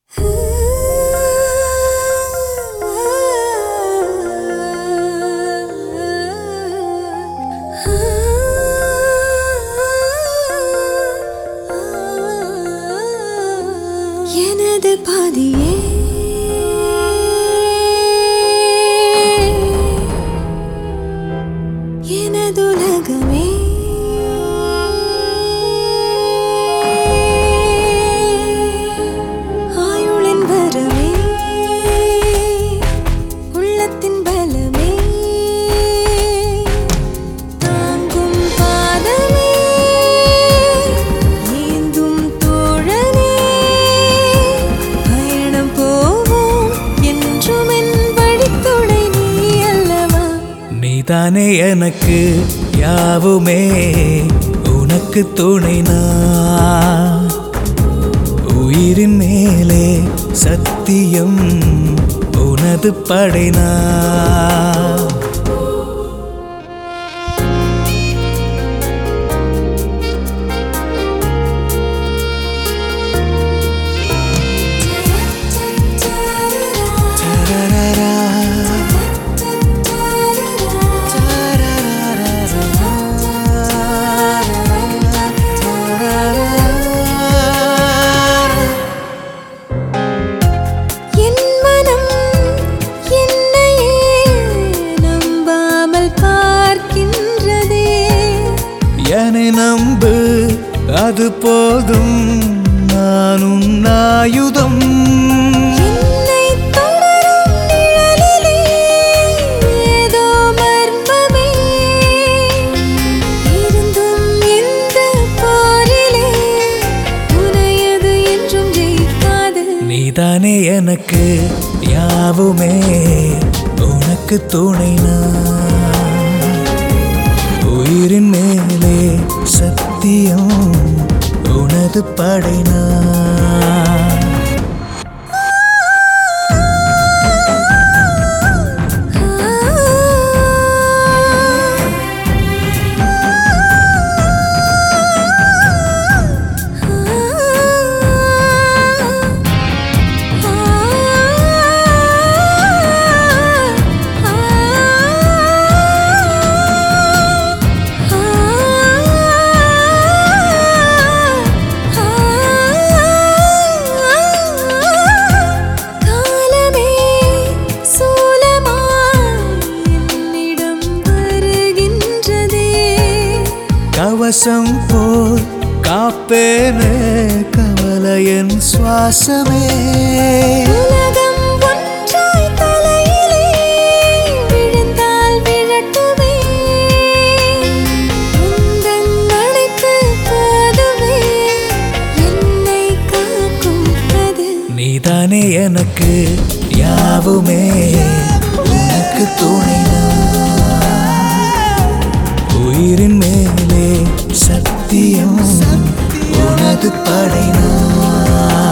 எனது பாதியே எனதுலகமே ஆயுளின் வரமே உள்ளத்தின் பலமே தாங்கும் பாதமே ஏந்தும் தோழனே பயணம் போவோம் என்றும் என் வழித்துணை நீ அல்லவா நீதானே எனக்கு யாவுமே உனக்கு துணை நான் உயிரின் மேலே சத்தியம் உனது படைனா என் மனம் என்னையே நம்பாமல் பார்க்கின்றதே என்னை நம்பு அது போதும் நானும் ஆயுதம் என்னை தொடரும் நிழலிலே ஏதோ மர்மமே இருந்தும் இந்த போரிலே உனையது என்றும் ஜெயிக்காது நீதானே எனக்கு யாவுமே உனக்கு துணை நான் உயிரின் மேலே சத்தியம் உனது படைனா காலமே சூலமாய் என்னிடம் வருகின்றதே கவசம் போல் காப்பேனே கவலையன் சுவாசமே உலகம் ஒன்றாய் தலையிலே விழுந்தால் விழட்டுமே உந்தன் அணைப்பு போதுமே என்னை காக்கும் அது நீதானே எனக்கு யாவுமே உனக்கு துணை நான். உயிரின் மேலே சத்தியம் உனது படைனா